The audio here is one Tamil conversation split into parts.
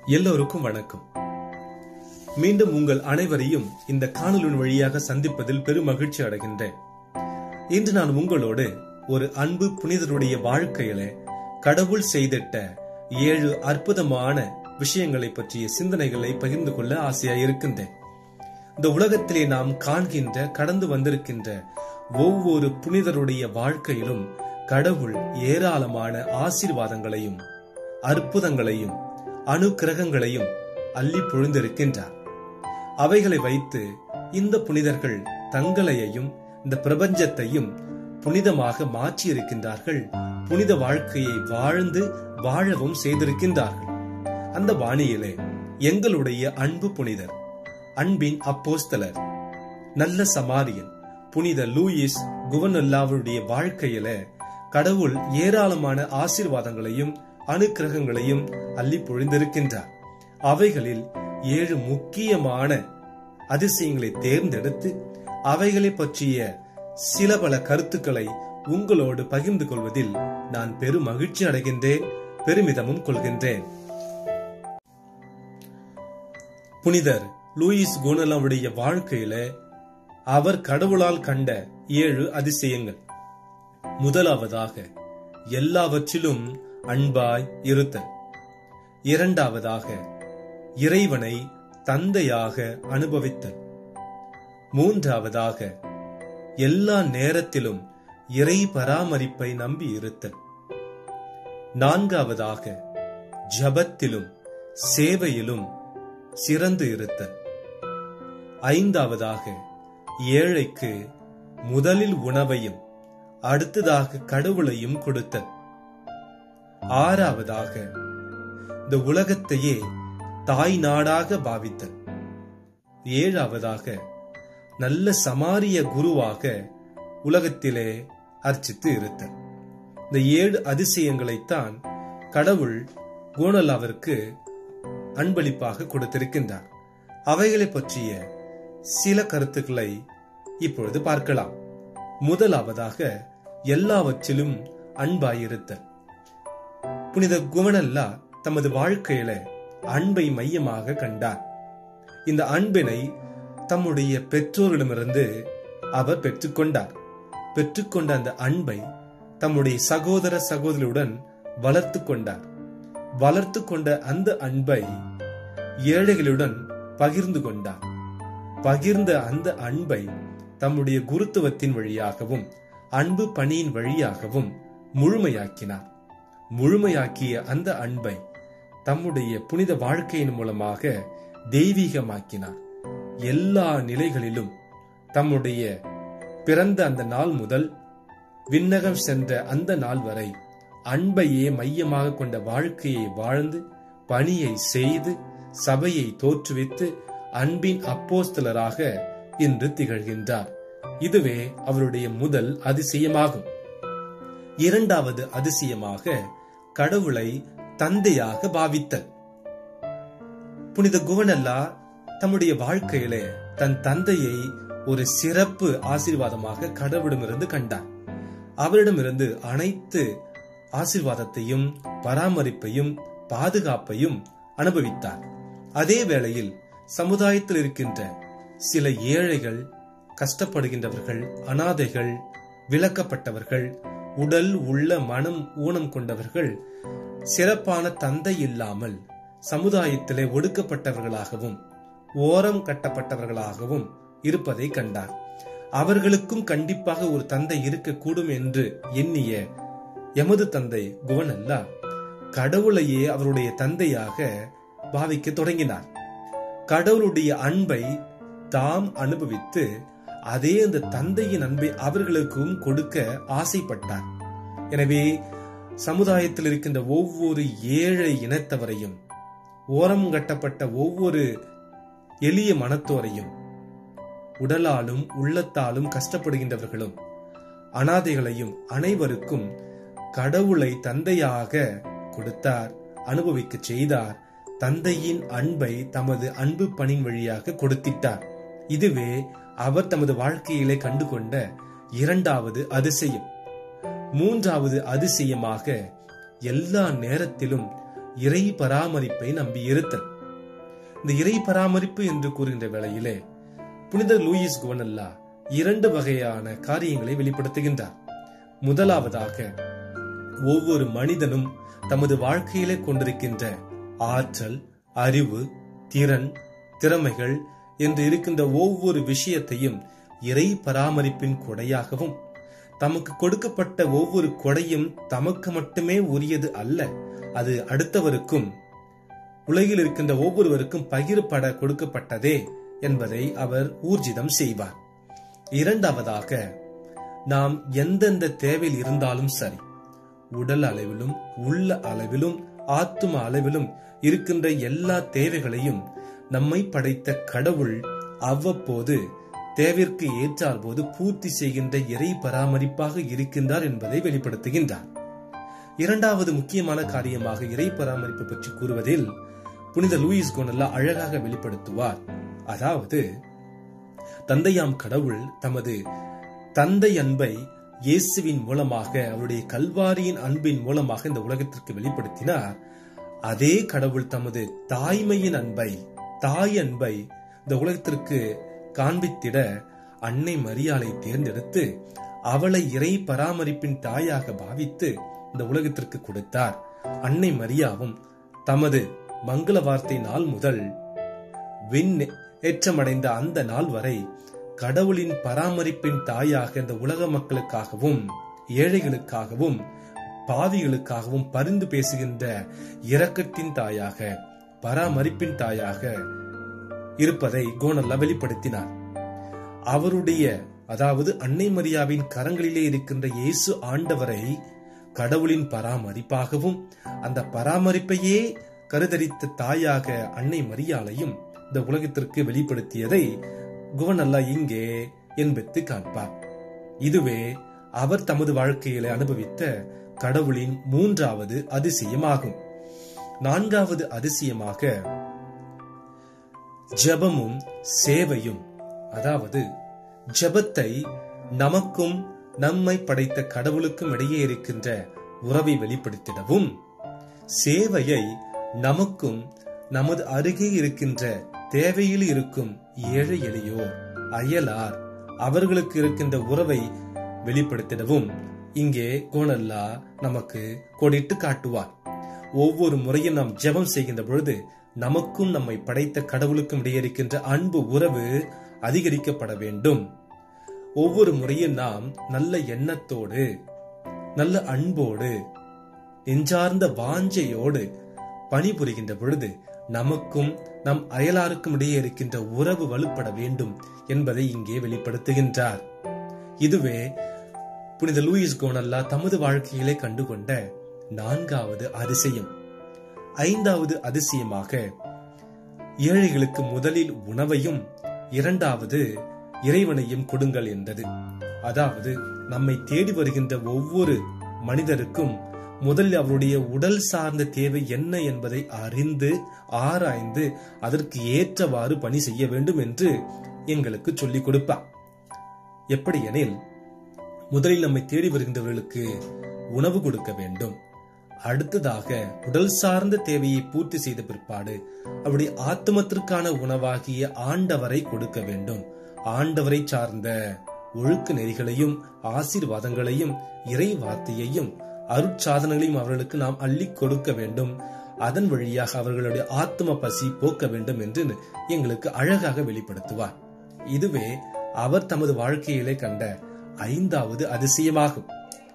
எல்லோருக்கும் வணக்கம் மீண்டும் உங்கள் அனைவரையும் இந்த காணொலியின் வழியாக சந்திப்பதில் பெரும் மகிழ்ச்சி அடைகின்றேன் இன்று நான் உங்களோடு ஒரு அன்பு புனிதருடைய வாழ்க்கையில கடவுள் செய்திட்ட ஏழு அற்புதமான விஷயங்களை பற்றிய சிந்தனைகளை பகிர்ந்து கொள்ள ஆசையா இருக்கின்றேன் இந்த உலகத்திலே நாம் காண்கின்ற கடந்து வந்திருக்கின்ற ஒவ்வொரு புனிதருடைய வாழ்க்கையிலும் கடவுள் ஏராளமான ஆசீர்வாதங்களையும் அற்புதங்களையும் அனுக்கிரகங்களையும் அள்ளி பொழிந்திருக்கின்றார் அவைகளை வைத்து இந்த புனிதர்கள் தங்களையையும் இந்த பிரபஞ்சத்தையும் புனிதமாக மாற்றியிருக்கின்றார்கள் புனித வாழ்க்கையை வாழ்ந்து வாழவும் செய்திருக்கின்றார்கள் அந்த வாணியிலே எங்களுடைய அன்பு புனிதர் அன்பின் அப்போஸ்தலர் நல்ல சமாரியன் புனித லூயிஸ் குவனல்லாவுடைய வாழ்க்கையில கடவுள் ஏராளமான ஆசீர்வாதங்களையும் அனுக்கிரகங்களையும் அள்ளி பொழிந்திருக்கின்றார் அவைகளில் ஏழு முக்கியமான அதிசயங்களை தேர்ந்தெடுத்து அவைகளை பற்றிய சில பல கருத்துக்களை உங்களோடு பகிர்ந்து கொள்வதில் நான் பெரும் மகிழ்ச்சி அடைகின்றேன் பெருமிதமும் கொள்கின்றேன் புனிதர் லூயிஸ் கோனலாவுடைய வாழ்க்கையில அவர் கடவுளால் கண்ட ஏழு அதிசயங்கள் முதலாவதாக எல்லாவற்றிலும் அன்பாய் இருத்தல் இரண்டாவதாக இறைவனை தந்தையாக அனுபவித்தல் மூன்றாவதாக எல்லா நேரத்திலும் இறை பராமரிப்பை நம்பி இருத்தல் நான்காவதாக ஜபத்திலும் சேவையிலும் சிறந்து இருத்தல் ஐந்தாவதாக ஏழைக்கு முதலில் உணவையும் அடுத்ததாக கடவுளையும் கொடுத்தல் ஆறாவதாக இந்த உலகத்தையே தாய் நாடாக பாவித்தல் ஏழாவதாக நல்ல சமாரிய குருவாக உலகத்திலே அர்ச்சித்து இருத்தல் இந்த ஏழு அதிசயங்களைத்தான் கடவுள் கோணலாவிற்கு அன்பளிப்பாக கொடுத்திருக்கின்றார் அவைகளை பற்றிய சில கருத்துக்களை இப்பொழுது பார்க்கலாம் முதலாவதாக எல்லாவற்றிலும் அன்பாயிருத்தல் புனித குவனல்லா தமது வாழ்க்கையில அன்பை மையமாக கண்டார் இந்த அன்பினை தம்முடைய பெற்றோரிடமிருந்து அவர் பெற்றுக்கொண்டார் பெற்றுக்கொண்ட அந்த அன்பை தம்முடைய சகோதர சகோதரியுடன் வளர்த்து கொண்டார் வளர்த்து கொண்ட அந்த அன்பை ஏழைகளுடன் பகிர்ந்து கொண்டார் பகிர்ந்த அந்த அன்பை தம்முடைய குருத்துவத்தின் வழியாகவும் அன்பு பணியின் வழியாகவும் முழுமையாக்கினார் முழுமையாக்கிய அந்த அன்பை தம்முடைய புனித வாழ்க்கையின் மூலமாக தெய்வீகமாக்கினார் எல்லா நிலைகளிலும் தம்முடைய பிறந்த அந்த நாள் முதல் விண்ணகம் சென்ற அந்த நாள் வரை அன்பையே மையமாக கொண்ட வாழ்க்கையை வாழ்ந்து பணியை செய்து சபையை தோற்றுவித்து அன்பின் அப்போஸ்தலராக இன்று திகழ்கின்றார் இதுவே அவருடைய முதல் அதிசயமாகும் இரண்டாவது அதிசயமாக கடவுளை தந்தையாக பாவித்தல் புனித குவனல்லா தம்முடைய வாழ்க்கையில தன் தந்தையை ஒரு சிறப்பு ஆசீர்வாதமாக கடவுளிடமிருந்து கண்டார் அவரிடமிருந்து அனைத்து ஆசீர்வாதத்தையும் பராமரிப்பையும் பாதுகாப்பையும் அனுபவித்தார் அதே வேளையில் சமுதாயத்தில் இருக்கின்ற சில ஏழைகள் கஷ்டப்படுகின்றவர்கள் அனாதைகள் விலக்கப்பட்டவர்கள் உடல் உள்ள மனம் ஊனம் கொண்டவர்கள் சிறப்பான தந்தை இல்லாமல் சமுதாயத்திலே ஒடுக்கப்பட்டவர்களாகவும் ஓரம் கட்டப்பட்டவர்களாகவும் இருப்பதை கண்டார் அவர்களுக்கும் கண்டிப்பாக ஒரு தந்தை இருக்கக்கூடும் என்று எண்ணிய எமது தந்தை குவனல்லா கடவுளையே அவருடைய தந்தையாக பாவிக்க தொடங்கினார் கடவுளுடைய அன்பை தாம் அனுபவித்து அதே அந்த தந்தையின் அன்பை அவர்களுக்கும் கொடுக்க ஆசைப்பட்டார் எனவே சமுதாயத்தில் இருக்கின்ற ஒவ்வொரு ஏழை இனத்தவரையும் ஓரம் கட்டப்பட்ட ஒவ்வொரு எளிய மனத்தோரையும் உடலாலும் உள்ளத்தாலும் கஷ்டப்படுகின்றவர்களும் அனாதைகளையும் அனைவருக்கும் கடவுளை தந்தையாக கொடுத்தார் அனுபவிக்க செய்தார் தந்தையின் அன்பை தமது அன்பு பணின் வழியாக கொடுத்திட்டார் இதுவே அவர் தமது வாழ்க்கையிலே கண்டுகொண்ட இரண்டாவது அதிசயம் மூன்றாவது அதிசயமாக எல்லா நேரத்திலும் இறை பராமரிப்பை நம்பியிருத்தல் இந்த இறை பராமரிப்பு என்று கூறுகின்ற வேளையிலே புனித லூயிஸ் குவனல்லா இரண்டு வகையான காரியங்களை வெளிப்படுத்துகின்றார் முதலாவதாக ஒவ்வொரு மனிதனும் தமது வாழ்க்கையிலே கொண்டிருக்கின்ற ஆற்றல் அறிவு திறன் திறமைகள் என்று இருக்கின்ற ஒவ்வொரு விஷயத்தையும் இறை பராமரிப்பின் கொடையாகவும் தமக்கு கொடுக்கப்பட்ட ஒவ்வொரு கொடையும் தமக்கு மட்டுமே உரியது அல்ல அது அடுத்தவருக்கும் உலகில் இருக்கின்ற ஒவ்வொருவருக்கும் பகிரப்பட கொடுக்கப்பட்டதே என்பதை அவர் ஊர்ஜிதம் செய்வார் இரண்டாவதாக நாம் எந்தெந்த தேவையில் இருந்தாலும் சரி உடல் அளவிலும் உள்ள அளவிலும் ஆத்தும அளவிலும் இருக்கின்ற எல்லா தேவைகளையும் நம்மை படைத்த கடவுள் அவ்வப்போது தேவிற்கு ஏற்றார் போது பூர்த்தி செய்கின்ற இறை பராமரிப்பாக இருக்கின்றார் என்பதை வெளிப்படுத்துகின்றார் இரண்டாவது முக்கியமான காரியமாக இறை பராமரிப்பு பற்றி கூறுவதில் புனித லூயிஸ் கோனல்லா அழகாக வெளிப்படுத்துவார் அதாவது தந்தையாம் கடவுள் தமது தந்தை அன்பை இயேசுவின் மூலமாக அவருடைய கல்வாரியின் அன்பின் மூலமாக இந்த உலகத்திற்கு வெளிப்படுத்தினார் அதே கடவுள் தமது தாய்மையின் அன்பை தாய் அன்பை இந்த உலகத்திற்கு காண்பித்திட அன்னை மரியாளை தேர்ந்தெடுத்து அவளை இறை பராமரிப்பின் தாயாக பாவித்து இந்த உலகத்திற்கு கொடுத்தார் அன்னை மரியாவும் தமது மங்கள வார்த்தை நாள் முதல் விண் ஏற்றமடைந்த அந்த நாள் வரை கடவுளின் பராமரிப்பின் தாயாக இந்த உலக மக்களுக்காகவும் ஏழைகளுக்காகவும் பாவிகளுக்காகவும் பரிந்து பேசுகின்ற இரக்கத்தின் தாயாக பராமரிப்பின் தாயாக இருப்பதை கோனல்லா வெளிப்படுத்தினார் அவருடைய அதாவது அன்னை மரியாவின் கரங்களிலே இருக்கின்ற இயேசு ஆண்டவரை கடவுளின் பராமரிப்பாகவும் அந்த பராமரிப்பையே கருதரித்த தாயாக அன்னை மரியாளையும் இந்த உலகத்திற்கு வெளிப்படுத்தியதை குவனல்லா இங்கே என்பது காண்பார் இதுவே அவர் தமது வாழ்க்கையில அனுபவித்த கடவுளின் மூன்றாவது அதிசயமாகும் நான்காவது அதிசயமாக ஜபமும் சேவையும் அதாவது ஜபத்தை நமக்கும் நம்மை படைத்த கடவுளுக்கும் இடையே இருக்கின்ற உறவை வெளிப்படுத்திடவும் சேவையை நமக்கும் நமது அருகே இருக்கின்ற தேவையில் இருக்கும் ஏழை எளியோர் அயலார் அவர்களுக்கு இருக்கின்ற உறவை வெளிப்படுத்திடவும் இங்கே கோணல்லா நமக்கு கோடிட்டு காட்டுவார் ஒவ்வொரு முறையும் நாம் ஜெபம் செய்கின்ற பொழுது நமக்கும் நம்மை படைத்த கடவுளுக்கும் இடையே இருக்கின்ற அன்பு உறவு அதிகரிக்கப்பட வேண்டும் ஒவ்வொரு முறையும் நாம் நல்ல எண்ணத்தோடு நல்ல அன்போடு நெஞ்சார்ந்த வாஞ்சையோடு பணிபுரிகின்ற பொழுது நமக்கும் நம் அயலாருக்கும் இடையே இருக்கின்ற உறவு வலுப்பட வேண்டும் என்பதை இங்கே வெளிப்படுத்துகின்றார் இதுவே புனித லூயிஸ் கோனல்லா தமது வாழ்க்கையிலே கண்டுகொண்ட நான்காவது அதிசயம் ஐந்தாவது அதிசயமாக ஏழைகளுக்கு முதலில் உணவையும் இரண்டாவது இறைவனையும் கொடுங்கள் என்றது அதாவது நம்மை தேடி வருகின்ற ஒவ்வொரு மனிதருக்கும் முதலில் அவருடைய உடல் சார்ந்த தேவை என்ன என்பதை அறிந்து ஆராய்ந்து அதற்கு ஏற்றவாறு பணி செய்ய வேண்டும் என்று எங்களுக்கு சொல்லிக் கொடுப்பார் எப்படி எனில் முதலில் நம்மை தேடி வருகின்றவர்களுக்கு உணவு கொடுக்க வேண்டும் அடுத்ததாக உடல் சார்ந்த தேவையை பூர்த்தி செய்த பிற்பாடு அவருடைய ஆத்மத்திற்கான உணவாகிய ஆண்டவரை கொடுக்க வேண்டும் ஆண்டவரை சார்ந்த ஒழுக்க நெறிகளையும் ஆசீர்வாதங்களையும் இறை வார்த்தையையும் அருட்சாதனங்களையும் அவர்களுக்கு நாம் அள்ளி கொடுக்க வேண்டும் அதன் வழியாக அவர்களுடைய ஆத்ம பசி போக்க வேண்டும் என்று எங்களுக்கு அழகாக வெளிப்படுத்துவார் இதுவே அவர் தமது வாழ்க்கையிலே கண்ட ஐந்தாவது அதிசயமாகும்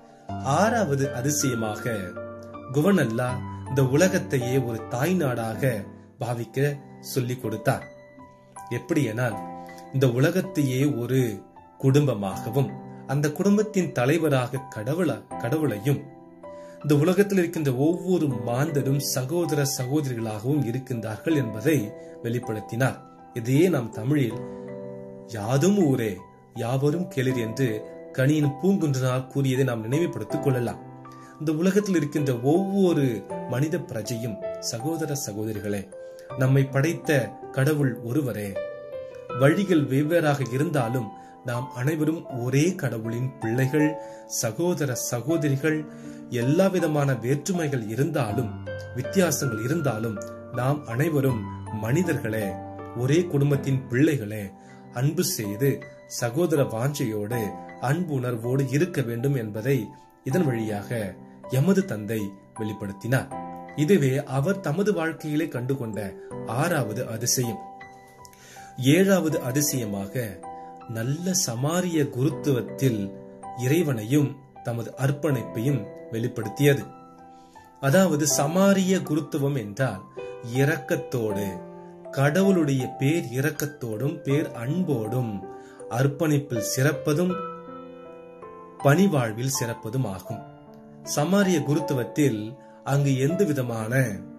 ஆறாவது அதிசயமாக குவனல்லா இந்த உலகத்தையே ஒரு தாய் நாடாக பாவிக்க சொல்லிக் கொடுத்தார் எப்படி எனால் இந்த உலகத்தையே ஒரு குடும்பமாகவும் அந்த குடும்பத்தின் தலைவராக கடவுள கடவுளையும் இந்த உலகத்தில் இருக்கின்ற ஒவ்வொரு மாந்தரும் சகோதர சகோதரிகளாகவும் இருக்கின்றார்கள் என்பதை வெளிப்படுத்தினார் இதையே நாம் தமிழில் யாதும் ஊரே யாவரும் கேளிர் என்று கணியின் பூங்குன்றனால் கூறியதை நாம் நினைவுபடுத்திக் கொள்ளலாம் இந்த உலகத்தில் இருக்கின்ற ஒவ்வொரு மனித பிரஜையும் சகோதர சகோதரிகளே நம்மை படைத்த கடவுள் ஒருவரே வழிகள் வெவ்வேறாக இருந்தாலும் நாம் அனைவரும் ஒரே கடவுளின் பிள்ளைகள் சகோதர சகோதரிகள் எல்லா விதமான வேற்றுமைகள் இருந்தாலும் வித்தியாசங்கள் இருந்தாலும் நாம் அனைவரும் மனிதர்களே ஒரே குடும்பத்தின் பிள்ளைகளே அன்பு செய்து சகோதர வாஞ்சையோடு அன்பு உணர்வோடு இருக்க வேண்டும் என்பதை இதன் வழியாக எமது தந்தை வெளிப்படுத்தினார் இதுவே அவர் தமது வாழ்க்கையிலே கண்டுகொண்ட ஆறாவது அதிசயம் ஏழாவது அதிசயமாக நல்ல சமாரிய குருத்துவத்தில் இறைவனையும் தமது அர்ப்பணிப்பையும் வெளிப்படுத்தியது அதாவது சமாரிய குருத்துவம் என்றால் இரக்கத்தோடு கடவுளுடைய பேர் இரக்கத்தோடும் பேர் அன்போடும் அர்ப்பணிப்பில் சிறப்பதும் பணிவாழ்வில் சிறப்பதும் ஆகும் சமாரிய குருத்துவத்தில் அங்கு எந்த விதமான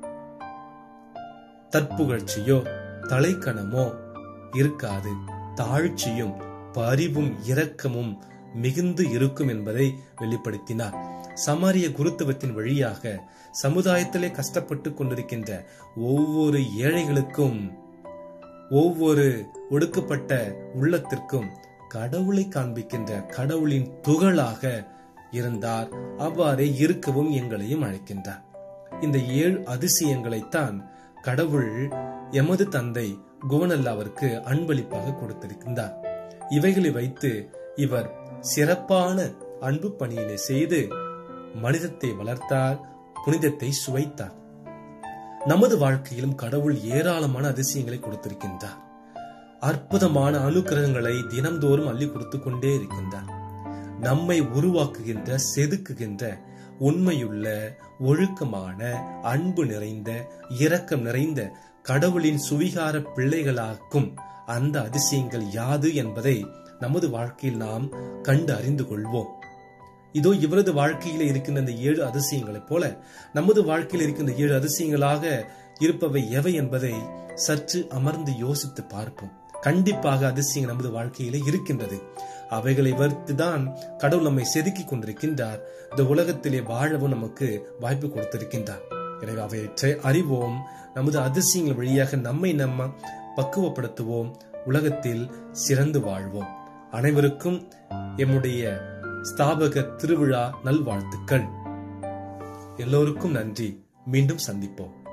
தற்புகழ்ச்சியோ தலைக்கணமோ இருக்காது தாழ்ச்சியும் பரிவும் இரக்கமும் மிகுந்து இருக்கும் என்பதை வெளிப்படுத்தினார் சமாரிய குருத்துவத்தின் வழியாக சமுதாயத்திலே கஷ்டப்பட்டு கொண்டிருக்கின்ற ஒவ்வொரு ஏழைகளுக்கும் ஒவ்வொரு ஒடுக்கப்பட்ட உள்ளத்திற்கும் கடவுளை காண்பிக்கின்ற கடவுளின் துகளாக இருந்தார் அவ்வாறே இருக்கவும் எங்களையும் அழைக்கின்றார் இந்த ஏழு அதிசயங்களைத்தான் கடவுள் எமது தந்தை குவனல்லாவிற்கு அன்பளிப்பாக கொடுத்திருக்கின்றார் இவைகளை வைத்து இவர் சிறப்பான அன்பு பணியினை செய்து மனிதத்தை வளர்த்தார் புனிதத்தை சுவைத்தார் நமது வாழ்க்கையிலும் கடவுள் ஏராளமான அதிசயங்களை கொடுத்திருக்கின்றார் அற்புதமான அனுக்கிரகங்களை தினம்தோறும் அள்ளி கொடுத்து கொண்டே இருக்கின்றார் நம்மை உருவாக்குகின்ற செதுக்குகின்ற உண்மையுள்ள ஒழுக்கமான அன்பு நிறைந்த இரக்கம் நிறைந்த கடவுளின் சுவிகார பிள்ளைகளாக்கும் அந்த அதிசயங்கள் யாது என்பதை நமது வாழ்க்கையில் நாம் கண்டு அறிந்து கொள்வோம் இதோ இவரது வாழ்க்கையில இருக்கின்ற இந்த ஏழு அதிசயங்களைப் போல நமது வாழ்க்கையில் இருக்கின்ற ஏழு அதிசயங்களாக இருப்பவை எவை என்பதை சற்று அமர்ந்து யோசித்து பார்ப்போம் கண்டிப்பாக அதிசயங்கள் நமது வாழ்க்கையிலே இருக்கின்றது அவைகளை வறுத்துதான் கடவுள் நம்மை செதுக்கி கொண்டிருக்கின்றார் இந்த உலகத்திலே வாழவும் நமக்கு வாய்ப்பு கொடுத்திருக்கின்றார் எனவே அவற்றை அறிவோம் நமது அதிசயங்கள் வழியாக நம்மை நம்ம பக்குவப்படுத்துவோம் உலகத்தில் சிறந்து வாழ்வோம் அனைவருக்கும் எம்முடைய ஸ்தாபக திருவிழா நல்வாழ்த்துக்கள் எல்லோருக்கும் நன்றி மீண்டும் சந்திப்போம்